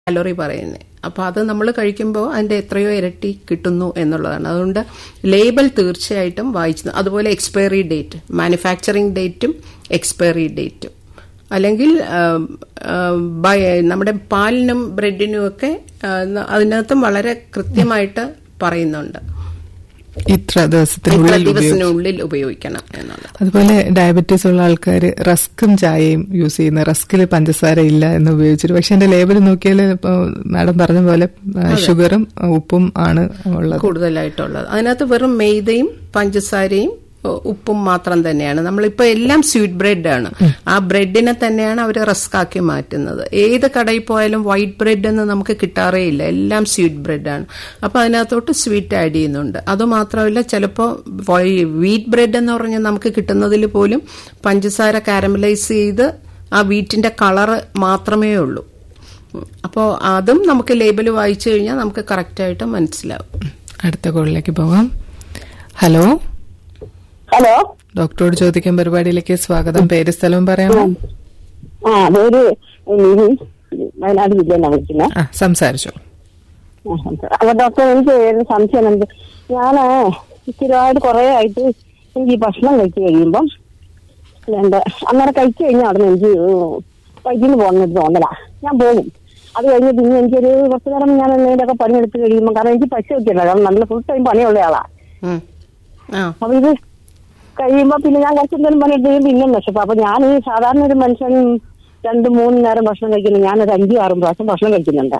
calorie പറയുന്നത് അപ്പോൾ അത് നമ്മൾ കഴിക്കുമ്പോൾ അതിന്റെ എത്രയോ ഇരട്ടി കിട്ടുന്നു എന്നുള്ളതാണ് അതുകൊണ്ട് ലേബൽ തീർച്ചയായിട്ടും വായിച്ചു അതുപോലെ എക്സ്പയറി ഡേറ്റ് മാനുഫാക്ചറിങ് ഡേറ്റും എക്സ്പയറി ഡേറ്റും അല്ലെങ്കിൽ നമ്മുടെ പാലിനും ബ്രെഡിനും ഒക്കെ അതിനകത്തും വളരെ കൃത്യമായിട്ട് പറയുന്നുണ്ട് ഇത്ര ദിവസത്തിനുള്ളിൽ ദിവസത്തിനുള്ളിൽ ഉപയോഗിക്കണം എന്നുള്ളത് അതുപോലെ ഡയബറ്റീസ് ഉള്ള ആൾക്കാർ റസ്കും ചായയും യൂസ് ചെയ്യുന്ന റസ്കിൽ പഞ്ചസാര ഇല്ല എന്ന് ഉപയോഗിച്ചിട്ട് പക്ഷെ എന്റെ ലേബൽ നോക്കിയാൽ മാഡം പറഞ്ഞ പോലെ ഷുഗറും ഉപ്പും ആണ് ഉള്ളത് കൂടുതലായിട്ടുള്ളത് അതിനകത്ത് വെറും മെയ്തയും പഞ്ചസാരയും ഉപ്പും മാത്രം തന്നെയാണ് നമ്മളിപ്പോ എല്ലാം സ്വീറ്റ് ബ്രെഡ് ആണ് ആ ബ്രെഡിനെ തന്നെയാണ് അവർ റസ്ക് ആക്കി മാറ്റുന്നത് ഏത് കടയിൽ പോയാലും വൈറ്റ് ബ്രെഡ് എന്ന് നമുക്ക് കിട്ടാറേ ഇല്ല എല്ലാം സ്വീറ്റ് ബ്രെഡാണ് അപ്പൊ അതിനകത്തോട്ട് സ്വീറ്റ് ആഡ് ചെയ്യുന്നുണ്ട് അതുമാത്രമല്ല ചിലപ്പോൾ വീറ്റ് ബ്രെഡ് എന്ന് പറഞ്ഞാൽ നമുക്ക് കിട്ടുന്നതിൽ പോലും പഞ്ചസാര കാരമലൈസ് ചെയ്ത് ആ വീറ്റിന്റെ കളറ് മാത്രമേ ഉള്ളൂ അപ്പോൾ അതും നമുക്ക് ലേബൽ വായിച്ചു കഴിഞ്ഞാൽ നമുക്ക് കറക്റ്റായിട്ട് മനസ്സിലാവും അടുത്ത കോളിലേക്ക് പോവാം ഹലോ ഹലോ ഡോക്ടറോട് ചോദിക്കാൻ പരിപാടിയിലേക്ക് സ്വാഗതം പേര് സ്ഥലവും പറയാമോ ആ അതൊരു വയനാട് ജില്ലയിലാണ് വിളിക്കുന്നത് ആ സംസാരിച്ചോ അപ്പൊ ഡോക്ടർ എനിക്ക് ഒരു സംശയം ഉണ്ട് ഞാന് സ്ഥിരമായിട്ട് കുറെ ആയിട്ട് എനിക്ക് ഈ ഭക്ഷണം കഴിച്ചു കഴിയുമ്പം എന്താ അങ്ങനെ കഴിച്ചു കഴിഞ്ഞാൽ അവിടെ എനിക്ക് വൈകിന്ന് പോകുന്നത് തോന്നല ഞാൻ പോകും അത് കഴിഞ്ഞ് പിന്നെ എനിക്കൊരു കുറച്ചു നേരം ഞാൻ എന്തെങ്കിലുമൊക്കെ പണിയെടുത്ത് കഴിയുമ്പോൾ കാരണം എനിക്ക് പശു വെക്കണ്ട കാരണം നല്ല ഫുൾ ടൈം പണിയുള്ള ആളാ അപ്പൊ ഇത് കഴിയുമ്പോ പിന്നെ ഞാൻ കുറച്ച് എന്തെങ്കിലും പണിയെടുത്ത് കഴിയുമ്പോൾ പിന്നെയും വിശപ്പ് അപ്പൊ ഞാൻ ഈ സാധാരണ ഒരു മനുഷ്യൻ രണ്ട് മൂന്ന് നേരം ഭക്ഷണം കഴിക്കുന്നു ഞാനൊരു അഞ്ചും ആറും പ്രാവശ്യം ഭക്ഷണം കഴിക്കുന്നുണ്ട്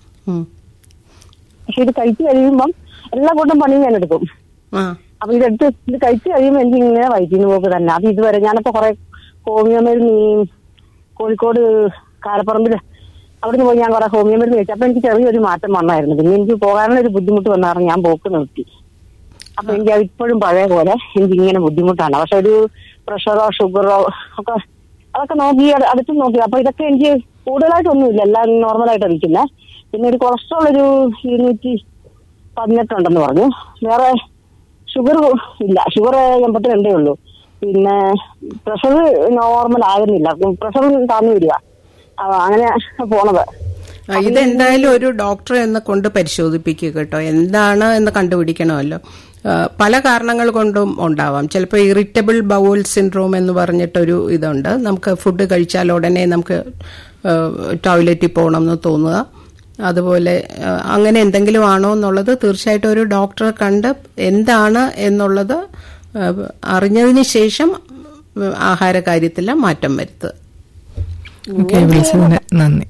പക്ഷെ ഇത് കഴിച്ചു കഴിയുമ്പം എല്ലാ കൂട്ടം പണിയും ഞാൻ എടുക്കും അപ്പൊ ഇതെടുത്ത് ഇത് കഴിച്ചു കഴിയുമ്പോൾ എനിക്ക് ഇങ്ങനെ വൈദ്യുതി പോക്ക് തന്നെ അത് ഇതുവരെ ഞാനിപ്പോ കുറെ ഹോമിയോ മരുന്ന് ഈ കോഴിക്കോട് കാലപ്പറമ്പില് അവിടുന്ന് പോയി ഞാൻ കുറെ ഹോമിയോ മരുന്ന് കഴിച്ചു അപ്പൊ എനിക്ക് ചെറിയൊരു മാറ്റം വന്നായിരുന്നു പിന്നെ എനിക്ക് പോകാനുള്ള ഒരു ബുദ്ധിമുട്ട് വന്ന കാരണം ഞാൻ പോക്ക് നിർത്തി അപ്പൊ എനിക്ക് അത് ഇപ്പോഴും പഴയ പോലെ എനിക്ക് ഇങ്ങനെ ബുദ്ധിമുട്ടാണ് പക്ഷെ ഒരു പ്രഷറോ ഷുഗറോ ഒക്കെ അതൊക്കെ നോക്കി അടുത്ത് നോക്കി അപ്പൊ ഇതൊക്കെ എനിക്ക് കൂടുതലായിട്ടൊന്നുമില്ല എല്ലാം നോർമലായിട്ട് ഇരിക്കില്ല പിന്നെ ഒരു കൊളസ്ട്രോൾ ഒരു ഇരുന്നൂറ്റി പതിനെട്ടുണ്ടെന്ന് പറഞ്ഞു വേറെ ഷുഗർ ഇല്ല ഷുഗർ എൺപത്തിരണ്ടേ ഉള്ളൂ പിന്നെ പ്രഷർ നോർമൽ ആകുന്നില്ല പ്രഷർ താന്നു വരിക അങ്ങനെ പോണത് ഇതെന്തായാലും ഒരു ഡോക്ടറെ എന്ന് കൊണ്ട് പരിശോധിപ്പിക്കുക കേട്ടോ എന്താണ് എന്ന് കണ്ടുപിടിക്കണമല്ലോ പല കാരണങ്ങൾ കൊണ്ടും ഉണ്ടാവാം ചിലപ്പോൾ ഇറിറ്റബിൾ ബൗൾ സിൻഡ്രോം എന്ന് പറഞ്ഞിട്ടൊരു ഇതുണ്ട് നമുക്ക് ഫുഡ് കഴിച്ചാൽ ഉടനെ നമുക്ക് ടോയ്ലറ്റിൽ പോകണം എന്ന് തോന്നുക അതുപോലെ അങ്ങനെ എന്തെങ്കിലും ആണോ എന്നുള്ളത് തീർച്ചയായിട്ടും ഒരു ഡോക്ടറെ കണ്ട് എന്താണ് എന്നുള്ളത് അറിഞ്ഞതിന് ശേഷം ആഹാര കാര്യത്തിൽ മാറ്റം വരുത്തുക ഓക്കെ വിളിച്ചതിന് നന്ദി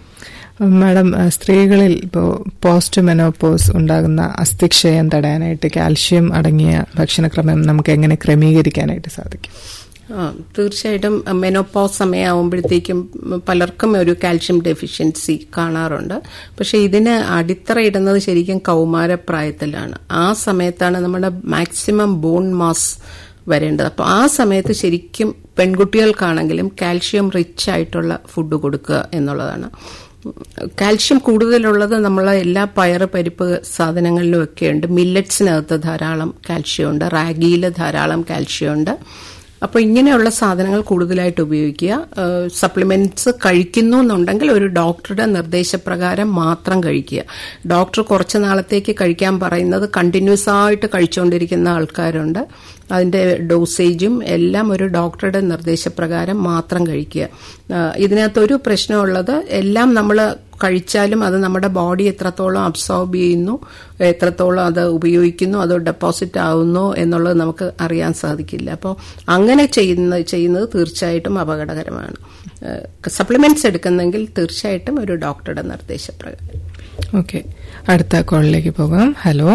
മാഡം സ്ത്രീകളിൽ ഇപ്പോൾ പോസ്റ്റ് മെനോപോസ് ഉണ്ടാകുന്ന അസ്ഥിക്ഷയം തടയാനായിട്ട് കാൽഷ്യം അടങ്ങിയ ഭക്ഷണക്രമം നമുക്ക് എങ്ങനെ ക്രമീകരിക്കാനായിട്ട് സാധിക്കും തീർച്ചയായിട്ടും മെനോപോസ് സമയമാകുമ്പോഴത്തേക്കും പലർക്കും ഒരു കാൽഷ്യം ഡെഫിഷ്യൻസി കാണാറുണ്ട് പക്ഷെ ഇതിന് അടിത്തറയിടുന്നത് ശരിക്കും കൗമാരപ്രായത്തിലാണ് ആ സമയത്താണ് നമ്മുടെ മാക്സിമം ബോൺ മാസ് വരേണ്ടത് അപ്പോൾ ആ സമയത്ത് ശരിക്കും പെൺകുട്ടികൾക്കാണെങ്കിലും കാൽഷ്യം റിച്ച് ആയിട്ടുള്ള ഫുഡ് കൊടുക്കുക എന്നുള്ളതാണ് കാൽഷ്യം കൂടുതലുള്ളത് നമ്മളെ എല്ലാ പയറ് പരിപ്പ് സാധനങ്ങളിലും ഒക്കെ ഉണ്ട് മില്ലറ്റ്സിനകത്ത് ധാരാളം കാൽഷ്യം ഉണ്ട് റാഗിയിൽ ധാരാളം കാൽഷ്യം ഉണ്ട് അപ്പോൾ ഇങ്ങനെയുള്ള സാധനങ്ങൾ കൂടുതലായിട്ട് ഉപയോഗിക്കുക സപ്ലിമെന്റ്സ് കഴിക്കുന്നു എന്നുണ്ടെങ്കിൽ ഒരു ഡോക്ടറുടെ നിർദ്ദേശപ്രകാരം മാത്രം കഴിക്കുക ഡോക്ടർ കുറച്ച് നാളത്തേക്ക് കഴിക്കാൻ പറയുന്നത് കണ്ടിന്യൂസ് ആയിട്ട് കഴിച്ചുകൊണ്ടിരിക്കുന്ന ആൾക്കാരുണ്ട് അതിന്റെ ഡോസേജും എല്ലാം ഒരു ഡോക്ടറുടെ നിർദ്ദേശപ്രകാരം മാത്രം കഴിക്കുക ഇതിനകത്തൊരു പ്രശ്നമുള്ളത് എല്ലാം നമ്മൾ കഴിച്ചാലും അത് നമ്മുടെ ബോഡി എത്രത്തോളം അബ്സോർബ് ചെയ്യുന്നു എത്രത്തോളം അത് ഉപയോഗിക്കുന്നു അത് ഡെപ്പോസിറ്റ് ആവുന്നു എന്നുള്ളത് നമുക്ക് അറിയാൻ സാധിക്കില്ല അപ്പോൾ അങ്ങനെ ചെയ്യുന്ന ചെയ്യുന്നത് തീർച്ചയായിട്ടും അപകടകരമാണ് സപ്ലിമെന്റ്സ് എടുക്കുന്നെങ്കിൽ തീർച്ചയായിട്ടും ഒരു ഡോക്ടറുടെ നിർദ്ദേശപ്രകാരം ഓക്കെ അടുത്ത കോളിലേക്ക് പോകാം ഹലോ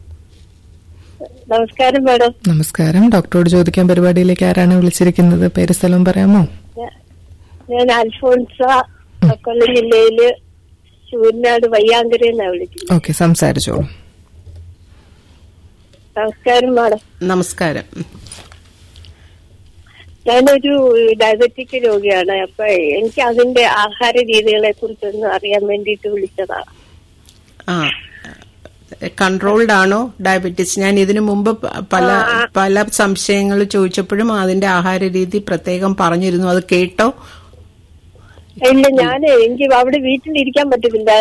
നമസ്കാരം മാഡം നമസ്കാരം ഡോക്ടറോട് ചോദിക്കാൻ പരിപാടിയിലേക്ക് ആരാണ് വിളിച്ചിരിക്കുന്നത് പേര് സ്ഥലവും പറയാമോ ഞാൻ അൽഫോൺസ കൊല്ലം ജില്ലയില് ചൂരിനാട് വയ്യാങ്കരയെന്നാണ് വിളിക്കുന്നത് ഓക്കെ സംസാരിച്ചോളൂ നമസ്കാരം മാഡം നമസ്കാരം ഞാനൊരു ഡയബറ്റിക് രോഗിയാണ് അപ്പൊ എനിക്ക് അതിന്റെ ആഹാര രീതികളെ കുറിച്ചൊന്ന് അറിയാൻ വേണ്ടിയിട്ട് വിളിച്ചതാണ് ആ കൺട്രോൾഡ് ആണോ ഡയബറ്റീസ് ഞാൻ ഇതിനു മുമ്പ് പല പല സംശയങ്ങൾ ചോദിച്ചപ്പോഴും അതിന്റെ ആഹാര രീതി പ്രത്യേകം പറഞ്ഞിരുന്നു അത് കേട്ടോ ഇല്ല ഞാൻ എനിക്ക് അവിടെ വീട്ടിലിരിക്കാൻ പറ്റത്തില്ല